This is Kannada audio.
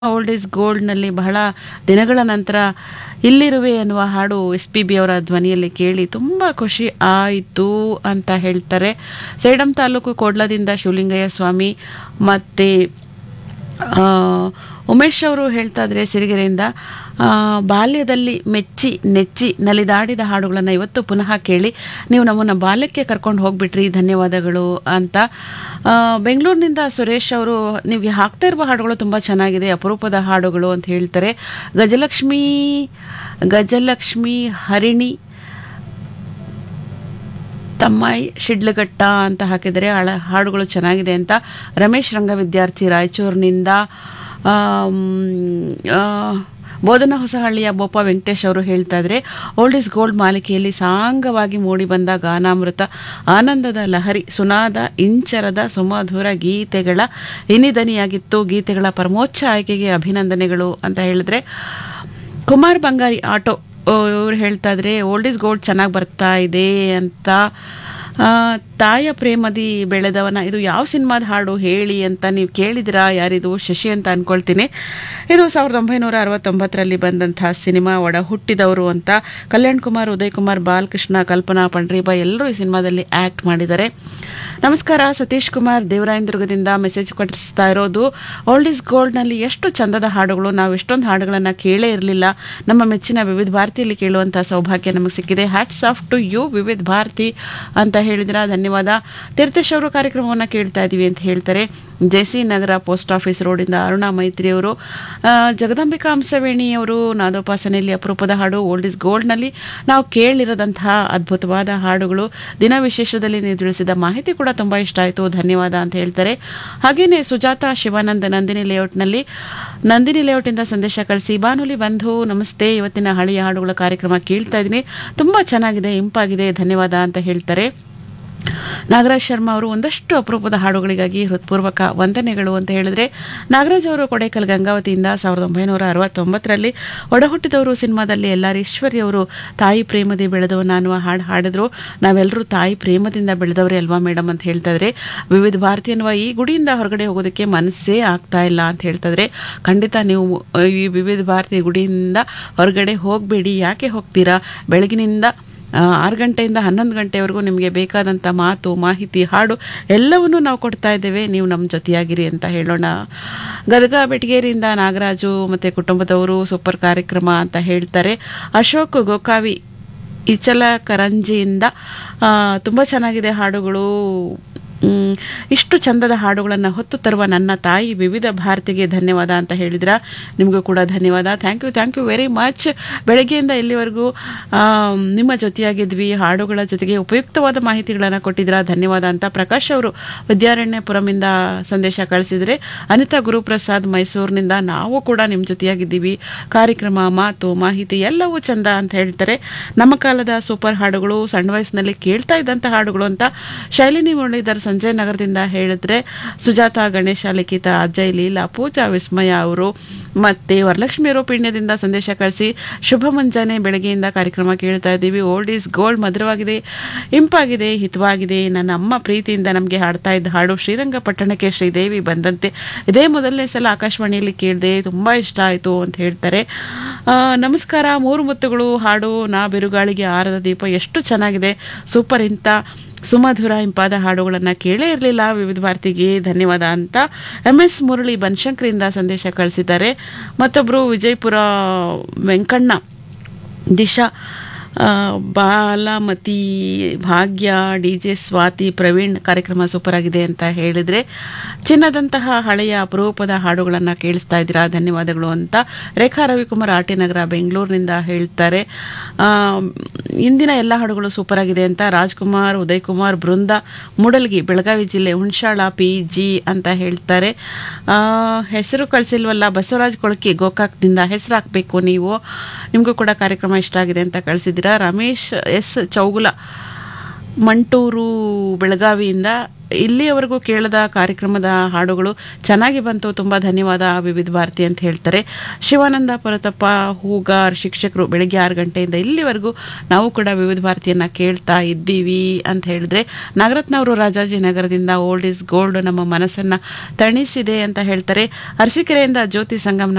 ಓಲ್ಡ್ ಈಸ್ ಗೋಲ್ಡ್ನಲ್ಲಿ ಬಹಳ ದಿನಗಳ ನಂತರ ಇಲ್ಲಿರುವೆ ಅನ್ನುವ ಹಾಡು ಎಸ್ ಪಿ ಬಿ ಅವರ ಧ್ವನಿಯಲ್ಲಿ ಕೇಳಿ ತುಂಬ ಖುಷಿ ಆಯಿತು ಅಂತ ಹೇಳ್ತಾರೆ ಸೇಡಂ ತಾಲೂಕು ಕೋಡ್ಲದಿಂದ ಶಿವಲಿಂಗಯ್ಯ ಸ್ವಾಮಿ ಮತ್ತು ಆ, ಉಮೇಶ್ ಅವರು ಹೇಳ್ತಾ ಇದ್ರೆ ಸಿರಿಗೆರೆಯಿಂದ ಆ, ಬಾಲ್ಯದಲ್ಲಿ ಮೆಚ್ಚಿ ನೆಚ್ಚಿ ನಲಿದಾಡಿದ ಹಾಡುಗಳನ್ನು ಇವತ್ತು ಪುನಃ ಕೇಳಿ ನೀವು ನಮ್ಮನ್ನು ಬಾಲ್ಯಕ್ಕೆ ಕರ್ಕೊಂಡು ಹೋಗ್ಬಿಟ್ರಿ ಧನ್ಯವಾದಗಳು ಅಂತ ಆ, ಬೆಂಗಳೂರಿನಿಂದ ಸುರೇಶ್ ಅವರು ನಿಮಗೆ ಹಾಕ್ತಾ ಇರುವ ಹಾಡುಗಳು ತುಂಬ ಚೆನ್ನಾಗಿದೆ ಅಪರೂಪದ ಹಾಡುಗಳು ಅಂತ ಹೇಳ್ತಾರೆ ಗಜಲಕ್ಷ್ಮಿ ಗಜಲಕ್ಷ್ಮಿ ಹರಿಣಿ ತಮ್ಮಾಯಿ ಶಿಡ್ಲಘಟ್ಟ ಅಂತ ಹಾಕಿದರೆ ಹಳ ಹಾಡುಗಳು ಚೆನ್ನಾಗಿದೆ ಅಂತ ರಮೇಶ್ ರಂಗ ವಿದ್ಯಾರ್ಥಿ ರಾಯಚೂರಿನಿಂದ ಆಮ್, ಆ, ಬೋಧನಾ ಹೊಸಹಳ್ಳಿಯ ಬೋಪ ವೆಂಕಟೇಶ್ ಅವರು ಹೇಳ್ತಾ ಇದ್ರೆ ಓಲ್ಡ್ ಇಸ್ ಗೋಲ್ಡ್ ಮಾಲಿಕೆಯಲ್ಲಿ ಸಾಂಗವಾಗಿ ಮೂಡಿಬಂದ ಗಾನಾಮೃತ ಆನಂದದ ಲಹರಿ ಸುನಾದ ಇಂಚರದ ಸುಮಧುರ ಗೀತೆಗಳ ಇನಿದನಿಯಾಗಿತ್ತು ಗೀತೆಗಳ ಪರಮೋಚ್ಚ ಆಯ್ಕೆಗೆ ಅಭಿನಂದನೆಗಳು ಅಂತ ಹೇಳಿದ್ರೆ ಕುಮಾರ್ ಬಂಗಾರಿ ಆಟೋ ಇವ್ರು ಹೇಳ್ತಾ ಇದ್ರೆ ಓಲ್ಡ್ ಇಸ್ ಗೋಲ್ಡ್ ಚೆನ್ನಾಗಿ ಬರ್ತಾ ಇದೆ ಅಂತ ಆ, ತಾಯ ಪ್ರೇಮದಿ ಬೆಳೆದವನ ಇದು ಯಾವ ಸಿನಿಮಾದ ಹಾಡು ಹೇಳಿ ಅಂತ ನೀವು ಕೇಳಿದಿರಾ ಯಾರಿದು ಶಶಿ ಅಂತ ಅನ್ಕೊಳ್ತೀನಿ ಇದು ಸಾವಿರದ ಒಂಬೈನೂರ ಅರವತ್ತೊಂಬತ್ತರಲ್ಲಿ ಬಂದಂತಹ ಸಿನಿಮಾ ಒಡ ಹುಟ್ಟಿದವರು ಅಂತ ಕಲ್ಯಾಣ್ ಕುಮಾರ್ ಉದಯ್ ಕುಮಾರ್ ಬಾಲಕೃಷ್ಣ ಕಲ್ಪನಾ ಪಂಡ್ರೀಬಾ ಎಲ್ಲರೂ ಈ ಸಿನಿಮಾದಲ್ಲಿ ಆಕ್ಟ್ ಮಾಡಿದ್ದಾರೆ ನಮಸ್ಕಾರ ಸತೀಶ್ ಕುಮಾರ್ ದೇವರಾಯನದುರ್ಗದಿಂದ ಮೆಸೇಜ್ ಕಳಿಸ್ತಾ ಇರೋದು ಓಲ್ಡ್ ಇಸ್ ಗೋಲ್ಡ್ನಲ್ಲಿ ಎಷ್ಟು ಚಂದದ ಹಾಡುಗಳು ನಾವು ಎಷ್ಟೊಂದು ಹಾಡುಗಳನ್ನು ಕೇಳೇ ಇರಲಿಲ್ಲ ನಮ್ಮ ಮೆಚ್ಚಿನ ವಿವಿಧ ಭಾರತಿಯಲ್ಲಿ ಕೇಳುವಂಥ ಸೌಭಾಗ್ಯ ನಮಗೆ ಸಿಕ್ಕಿದೆ ಹ್ಯಾಟ್ಸ್ ಆಫ್ ಟು ಯು ವಿವಿಧ ಭಾರತಿ ಅಂತ ಹೇಳಿದ್ರ ಧನ್ಯವಾದ ತೀರ್ಥೇಶ್ ಅವರು ಕಾರ್ಯಕ್ರಮವನ್ನು ಕೇಳ್ತಾ ಇದ್ದೀವಿ ಅಂತ ಹೇಳ್ತಾರೆ ಜೆಸಿ ನಗರ ಪೋಸ್ಟ್ ಆಫೀಸ್ ರೋಡಿಂದ ಅರುಣಾ ಮೈತ್ರಿ ಅವರು ಆ, ಜಗದಾಂಬಿಕಾ ಹಂಸವೇಣಿ ಅವರು ನಾದೋಪಾಸನೆಯಲ್ಲಿ ಅಪರೂಪದ ಹಾಡು ಓಲ್ಡ್ ಇಸ್ ಗೋಲ್ಡ್ನಲ್ಲಿ ನಾವು ಕೇಳಿರದಂತಹ ಅದ್ಭುತವಾದ ಹಾಡುಗಳು ದಿನ ವಿಶೇಷದಲ್ಲಿ ನೀವು ತಿಳಿಸಿದ ಮಾಹಿತಿ ಕೂಡ ತುಂಬ ಇಷ್ಟ ಆಯಿತು ಧನ್ಯವಾದ ಅಂತ ಹೇಳ್ತಾರೆ ಹಾಗೆಯೇ ಸುಜಾತ ಶಿವಾನಂದ ನಂದಿನಿ ಲೇಔಟ್ನಲ್ಲಿ ನಂದಿನಿ ಲೇಔಟಿಂದ ಸಂದೇಶ ಕಳಿಸಿ ಬಾನುಲಿ ಬಂಧು ನಮಸ್ತೆ ಇವತ್ತಿನ ಹಳೆಯ ಹಾಡುಗಳ ಕಾರ್ಯಕ್ರಮ ಕೇಳ್ತಾ ಇದ್ದೀನಿ ತುಂಬ ಚೆನ್ನಾಗಿದೆ ಇಂಪಾಗಿದೆ ಧನ್ಯವಾದ ಅಂತ ಹೇಳ್ತಾರೆ ನಾಗರಾಜ್ ಶರ್ಮಾ ಅವರು ಒಂದಷ್ಟು ಅಪರೂಪದ ಹಾಡುಗಳಿಗಾಗಿ ಹೃತ್ಪೂರ್ವಕ ವಂದನೆಗಳು ಅಂತ ಹೇಳಿದ್ರೆ ನಾಗರಾಜ್ ಅವರು ಕೊಡೇಕಲ್ ಗಂಗಾವತಿಯಿಂದ ಸಾವಿರದ ಒಂಬೈನೂರ ಅರವತ್ತೊಂಬತ್ತರಲ್ಲಿ ಒಡಹುಟ್ಟಿದವರು ಸಿನಿಮಾದಲ್ಲಿ ಎಲ್ಲಾರೀಶ್ವರಿ ಅವರು ತಾಯಿ ಪ್ರೇಮದಿ ಬೆಳೆದವನ ಅನ್ನುವ ಹಾಡು ಹಾಡಿದ್ರು ನಾವೆಲ್ಲರೂ ತಾಯಿ ಪ್ರೇಮದಿಂದ ಬೆಳೆದವರೇ ಅಲ್ವಾ ಮೇಡಮ್ ಅಂತ ಹೇಳ್ತಾ ಇದ್ರೆ ವಿವಿಧ ಭಾರತಿ ಅನ್ನುವ ಈ ಗುಡಿಯಿಂದ ಹೊರಗಡೆ ಹೋಗೋದಕ್ಕೆ ಮನಸ್ಸೇ ಆಗ್ತಾ ಇಲ್ಲ ಅಂತ ಹೇಳ್ತಾ ಇದ್ರೆ ಖಂಡಿತ ನೀವು ಅಹ್, ಈ ವಿವಿಧ ಭಾರತಿ ಗುಡಿಯಿಂದ ಹೊರಗಡೆ ಹೋಗಬೇಡಿ ಯಾಕೆ ಹೋಗ್ತೀರಾ ಬೆಳಗಿನಿಂದ ಆ, ಆರು ಗಂಟೆಯಿಂದ ಹನ್ನೊಂದು ಗಂಟೆವರೆಗೂ ನಿಮಗೆ ಬೇಕಾದಂಥ ಮಾತು ಮಾಹಿತಿ ಹಾಡು ಎಲ್ಲವನ್ನೂ ನಾವು ಕೊಡ್ತಾ ಇದ್ದೇವೆ ನೀವು ನಮ್ಮ ಜೊತೆಯಾಗಿರಿ ಅಂತ ಹೇಳೋಣ ಗದಗ ಬೆಟಗೇರಿಯಿಂದ ನಾಗರಾಜು ಮತ್ತು ಕುಟುಂಬದವರು ಸೂಪರ್ ಕಾರ್ಯಕ್ರಮ ಅಂತ ಹೇಳ್ತಾರೆ ಅಶೋಕ್ ಗೋಕಾವಿ ಇಚಲ ಕರಂಜಿಯಿಂದ ತುಂಬ ಚೆನ್ನಾಗಿದೆ ಹಾಡುಗಳು ಮ್, ಇಷ್ಟು ಚಂದದ ಹಾಡುಗಳನ್ನು ಹೊತ್ತು ತರುವ ನನ್ನ ತಾಯಿ ವಿವಿಧ ಭಾರತಿಗೆ ಧನ್ಯವಾದ ಅಂತ ಹೇಳಿದ್ರ ನಿಮಗೂ ಕೂಡ ಧನ್ಯವಾದ thank you thank you very much ಬೆಳಗ್ಗೆಯಿಂದ ಇಲ್ಲಿವರೆಗೂ ಆಮ್, ನಿಮ್ಮ ಜೊತೆಯಾಗಿದ್ವಿ ಹಾಡುಗಳ ಜೊತೆಗೆ ಉಪಯುಕ್ತವಾದ ಮಾಹಿತಿಗಳನ್ನು ಕೊಟ್ಟಿದ್ರ ಧನ್ಯವಾದ ಅಂತ ಪ್ರಕಾಶ್ ಅವರು ವಿದ್ಯಾರಣ್ಯಪುರಮಿಂದ ಸಂದೇಶ ಕಳಿಸಿದರೆ ಅನಿತಾ ಗುರುಪ್ರಸಾದ್ ಮೈಸೂರಿನಿಂದ ನಾವು ಕೂಡ ನಿಮ್ಮ ಜೊತೆಯಾಗಿದ್ದೀವಿ ಕಾರ್ಯಕ್ರಮ ಮಾತು ಮಾಹಿತಿ ಎಲ್ಲವೂ ಚಂದ ಅಂತ ಹೇಳ್ತಾರೆ ನಮ್ಮ ಕಾಲದ ಸೂಪರ್ ಹಾಡುಗಳು ಸಣ್ಣ ವಯಸ್ಸಿನಲ್ಲಿ ಕೇಳ್ತಾ ಇದ್ದಂಥ ಹಾಡುಗಳು ಅಂತ ಶೈಲಿನಿ ಮುರಳೀಧರ್ ಸಂಜಯ್ ನಗರದಿಂದ ಹೇಳಿದ್ರೆ ಸುಜಾತ ಗಣೇಶ ಲಿಖಿತ ಅಜಯ್ ಲೀಲಾ ಪೂಜಾ ವಿಸ್ಮಯ ಅವರು ಮತ್ತೆ ವರಲಕ್ಷ್ಮಿ ರೂಪಿಣ್ಯದಿಂದ ಸಂದೇಶ ಕಳಿಸಿ ಶುಭ ಮುಂಜಾನೆ ಬೆಳಗ್ಗೆಯಿಂದ ಕಾರ್ಯಕ್ರಮ ಕೇಳ್ತಾ ಇದ್ದೀವಿ ಓಲ್ಡ್ ಈಸ್ ಗೋಲ್ಡ್ ಮಧುರವಾಗಿದೆ ಇಂಪಾಗಿದೆ ಹಿತವಾಗಿದೆ ನನ್ನ ಅಮ್ಮ ಪ್ರೀತಿಯಿಂದ ನಮಗೆ ಹಾಡ್ತಾ ಇದ್ದ ಹಾಡು ಶ್ರೀರಂಗಪಟ್ಟಣಕ್ಕೆ ಶ್ರೀದೇವಿ ಬಂದಂತೆ ಇದೇ ಮೊದಲನೇ ಸಲ ಆಕಾಶವಾಣಿಯಲ್ಲಿ ಕೇಳಿದೆ ತುಂಬ ಇಷ್ಟ ಆಯಿತು ಅಂತ ಹೇಳ್ತಾರೆ ಆ, ನಮಸ್ಕಾರ ಮೂರು ಮುತ್ತುಗಳು ಹಾಡು ನಾ ಬಿರುಗಾಳಿಗೆ ಆರದ ದೀಪ ಎಷ್ಟು ಚೆನ್ನಾಗಿದೆ ಸೂಪರ್ ಇಂತ ಸುಮಧುರ ಇಂಪಾದ ಹಾಡುಗಳನ್ನು ಕೇಳೇ ಇರಲಿಲ್ಲ ವಿವಿಧ ಭಾರತಿಗೆ ಧನ್ಯವಾದ ಅಂತ ಎಂ ಎಸ್ ಮುರಳಿ ಬನಶಂಕರಿಂದ ಸಂದೇಶ ಕಳಿಸಿದ್ದಾರೆ ಮತ್ತೊಬ್ಬರು ವಿಜಯಪುರ ವೆಂಕಣ್ಣ ದಿಶಾ ಆ, ಬಾಲಮತಿ ಭಾಗ್ಯ ಡಿ ಜೆ ಸ್ವಾತಿ ಪ್ರವೀಣ್ ಕಾರ್ಯಕ್ರಮ ಸೂಪರ್ ಆಗಿದೆ ಅಂತ ಹೇಳಿದರೆ ಚಿನ್ನದಂತಹ ಹಳೆಯ ಅಪರೂಪದ ಹಾಡುಗಳನ್ನು ಕೇಳಿಸ್ತಾ ಇದ್ದೀರಾ ಧನ್ಯವಾದಗಳು ಅಂತ ರೇಖಾ ರವಿಕುಮಾರ್ ಆರ್ ಟಿ ನಗರ ಬೆಂಗಳೂರಿನಿಂದ ಹೇಳ್ತಾರೆ ಆ, ಇಂದಿನ ಎಲ್ಲ ಹಾಡುಗಳು ಸೂಪರ್ ಆಗಿದೆ ಅಂತ ರಾಜ್ಕುಮಾರ್ ಉದಯ್ ಕುಮಾರ್ ಬೃಂದ ಮೂಡಲ್ಗಿ ಬೆಳಗಾವಿ ಜಿಲ್ಲೆ ಹುಣಸಾಳ ಪಿ ಜಿ ಅಂತ ಹೇಳ್ತಾರೆ ಆ, ಹೆಸರು ಕಳಿಸಿಲ್ವಲ್ಲ ಬಸವರಾಜ್ ಕೊಳಕಿ ಗೋಕಾಕ್ದಿಂದ ಹೆಸರು ಹಾಕಬೇಕು ನೀವು ನಿಮಗೂ ಕೂಡ ಕಾರ್ಯಕ್ರಮ ಇಷ್ಟ ಆಗಿದೆ ಅಂತ ಕಳಿಸಿದ್ದೀರಾ ರಮೇಶ್ ಎಸ್ ಚೌಗುಲ ಮಂಟೂರು ಬೆಳಗಾವಿಯಿಂದ ಇಲ್ಲಿಯವರೆಗೂ ಕೇಳದ ಕಾರ್ಯಕ್ರಮದ ಹಾಡುಗಳು ಚೆನ್ನಾಗಿ ಬಂತು ತುಂಬ ಧನ್ಯವಾದ ವಿವಿಧ ಭಾರತಿ ಅಂತ ಹೇಳ್ತಾರೆ ಶಿವಾನಂದ ಪರತಪ್ಪ ಹೂಗಾರ್ ಶಿಕ್ಷಕರು ಬೆಳಗ್ಗೆ ಆರು ಗಂಟೆಯಿಂದ ಇಲ್ಲಿವರೆಗೂ ನಾವು ಕೂಡ ವಿವಿಧ ಭಾರತಿಯನ್ನ ಕೇಳ್ತಾ ಇದ್ದೀವಿ ಅಂತ ಹೇಳಿದ್ರೆ ನಾಗರತ್ನ ಅವರು ರಾಜಾಜಿನಗರದಿಂದ ಓಲ್ಡ್ ಇಸ್ ಗೋಲ್ಡ್ ನಮ್ಮ ಮನಸ್ಸನ್ನ ತಣಿಸಿದೆ ಅಂತ ಹೇಳ್ತಾರೆ ಅರಸೀಕೆರೆಯಿಂದ ಜ್ಯೋತಿ ಸಂಗಮ್